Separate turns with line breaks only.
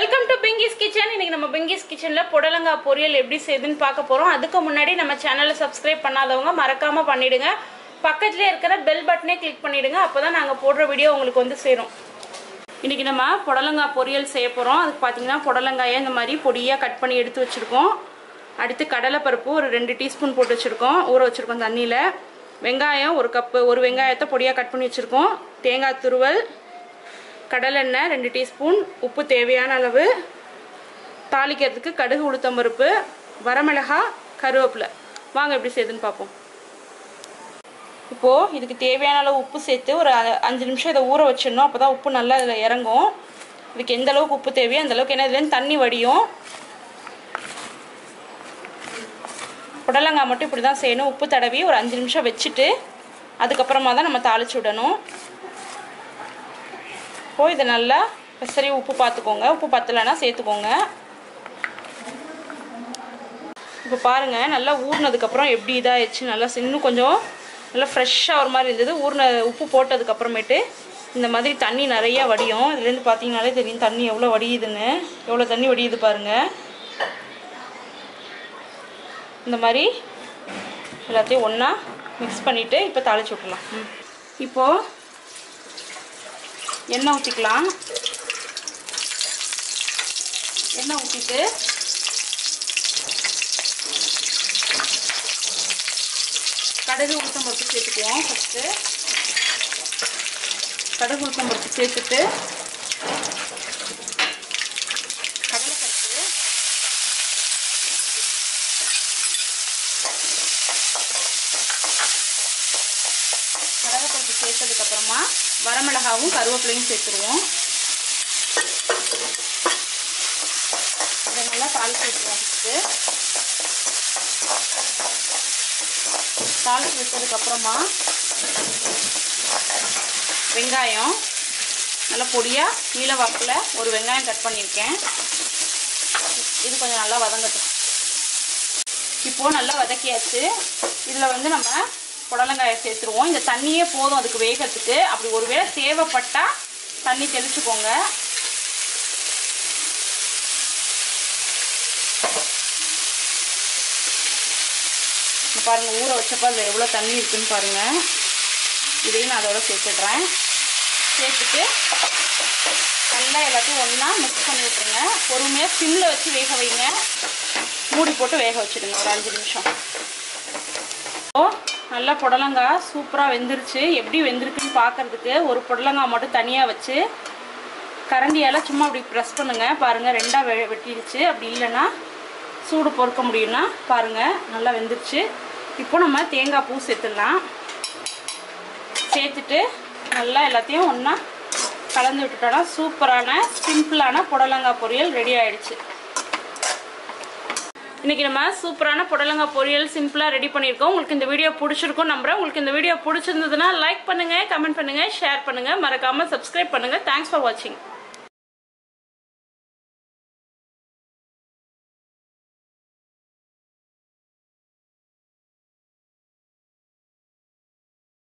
Welcome to Pinky's kitchen இன்னைக்கு நம்ம பிங்கிஸ் கிச்சன்ல புடலங்காய் பொரியல் எப்படி செய்யுதுன்னு பார்க்க போறோம் அதுக்கு முன்னாடி நம்ம சேனலை சப்ஸ்கிரைப் பண்ணாதவங்க மறக்காம பண்ணிடுங்க பக்கத்துலேயே இருக்கிற பெல் பட்டனே கிளிக் பண்ணிடுங்க அப்பதான் நாங்க போடுற வீடியோ உங்களுக்கு வந்து சேரும் இன்னைக்கு நம்ம புடலங்காய் பொரியல் செய்ய போறோம் அதுக்கு பார்த்தீங்கன்னா புடலங்காயை இந்த மாதிரி பொடியா கட் பண்ணி எடுத்து வச்சிருக்கோம் அடுத்து கடலைப்பருப்பு ஒரு ரெண்டு டீஸ்பூன் போட்டு வச்சிருக்கோம் ஊற வச்சிருக்கோம் தண்ணியில வெங்காயம் ஒரு கப்பு ஒரு வெங்காயத்தை பொடியா கட் பண்ணி வச்சிருக்கோம் தேங்காய் துருவல் கடலெண்ணெய் ரெண்டு டீஸ்பூன் உப்பு தேவையான அளவு தாளிக்கிறதுக்கு கடுகு உளுத்தம்பருப்பு வரமிளகா கருவேப்பிலை வாங்க எப்படி செய்யுதுன்னு பார்ப்போம் இப்போது இதுக்கு தேவையான அளவு உப்பு சேர்த்து ஒரு அ- அஞ்சு நிமிஷம் இதை ஊற வச்சிடணும் அப்போ தான் உப்பு நல்லா இதில் இறங்கும் இதுக்கு எந்த அளவுக்கு உப்பு தேவையோ அந்த அளவுக்கு ஏன்னா இதுலேருந்து தண்ணி வடியும் புடலங்காய் மட்டும் இப்படி தான் செய்யணும் உப்பு தடவி ஒரு அஞ்சு நிமிஷம் வச்சுட்டு அதுக்கப்புறமா தான் நம்ம தாளிச்சு விடணும் இப்போ இதை நல்லா சரி உப்பு பார்த்துக்கோங்க உப்பு பத்தலைன்னா சேர்த்துக்கோங்க இப்போ பாருங்கள் நல்லா ஊறினதுக்கப்புறம் எப்படி இதாகிடுச்சு நல்லா இன்னும் கொஞ்சம் நல்லா ஃப்ரெஷ்ஷாக ஒரு மாதிரி இருந்தது ஊறின உப்பு போட்டதுக்கப்புறமேட்டு இந்த மாதிரி தண்ணி நிறைய வடியும் இதுலேருந்து பார்த்தீங்கனாலே தெரியும் தண்ணி எவ்வளோ வடியுதுன்னு எவ்வளோ தண்ணி வடியுது பாருங்கள் இந்த மாதிரி எல்லாத்தையும் ஒன்றா மிக்ஸ் பண்ணிவிட்டு இப்போ தாளிச்சு விட்டுலாம் ம். இப்போது எண்ணெய் ஊற்றிக்கலாம் எண்ணெய் ஊற்றிட்டு கடுகு உளுத்தம் பருப்பு சேர்த்துக்குவோம் ஃபஸ்ட்டு கடுகு உளுத்தம் பருப்பு சேர்த்துட்டு கடலைப்பருப்பு கடலைப்பருப்பு சேர்த்ததுக்கப்புறமா வரமிளகாவும் கருவேப்பிலையும் சேர்த்துருவோம் இதை நல்லா தாளிச்சு விட்டுருவோம் ஃபஸ்ட்டு தாளிச்சு விட்டதுக்கப்புறமா வெங்காயம் நல்லா பொடியாக நீல வாக்கில் ஒரு வெங்காயம் கட் பண்ணியிருக்கேன் இது கொஞ்சம் நல்லா வதங்கட்டும் இப்போது நல்லா வதக்கியாச்சு இதில் வந்து நம்ம புடலங்காயை சேர்த்துருவோம் இந்த தண்ணியே போதும் அதுக்கு வேகத்துக்கு அப்படி ஒருவேளை தேவைப்பட்டால் தண்ணி தெளிச்சுக்கோங்க இங்க பாருங்க ஊற வச்சப்ப அதில் எவ்வளோ தண்ணி இருக்குன்னு பாருங்க இதையும் நான் அதோட சேர்த்துடுறேன் சேர்த்துட்டு நல்லா எல்லாத்தையும் ஒன்றா மிக்ஸ் பண்ணி விட்டுருங்க பொறுமையாக சிம்மில் வச்சு வேக வைங்க மூடி போட்டு வேக வச்சுடுங்க ஒரு அஞ்சு நிமிஷம் ஓ நல்லா புடலங்காய் சூப்பராக வெந்துருச்சு எப்படி வெந்திருக்குன்னு பார்க்கறதுக்கு ஒரு புடலங்காய் மட்டும் தனியாக வச்சு கரண்டியால் சும்மா அப்படி ப்ரெஸ் பண்ணுங்கள் பாருங்கள் ரெண்டாக வெ வெட்டிடுச்சு அப்படி இல்லைன்னா சூடு பொறுக்க முடியும்னா பாருங்கள் நல்லா வெந்துருச்சு இப்போ நம்ம தேங்காய் பூ சேர்த்துடலாம் சேர்த்துட்டு நல்லா எல்லாத்தையும் ஒன்றா கலந்து விட்டுட்டோம்னா சூப்பரான சிம்பிளான புடலங்காய் பொரியல் ரெடி ஆயிடுச்சு இன்னைக்கு நம்ம சூப்பரான புடலங்காய் பொரியல் சிம்பிளாக ரெடி பண்ணியிருக்கோம் உங்களுக்கு இந்த வீடியோ பிடிச்சிருக்கும் நம்புறேன் உங்களுக்கு இந்த வீடியோ பிடிச்சிருந்ததுன்னா லைக் பண்ணுங்க கமெண்ட் பண்ணுங்க ஷேர் பண்ணுங்க மறக்காம சப்ஸ்கிரைப் பண்ணுங்க தேங்க்ஸ் ஃபார் வாட்சிங்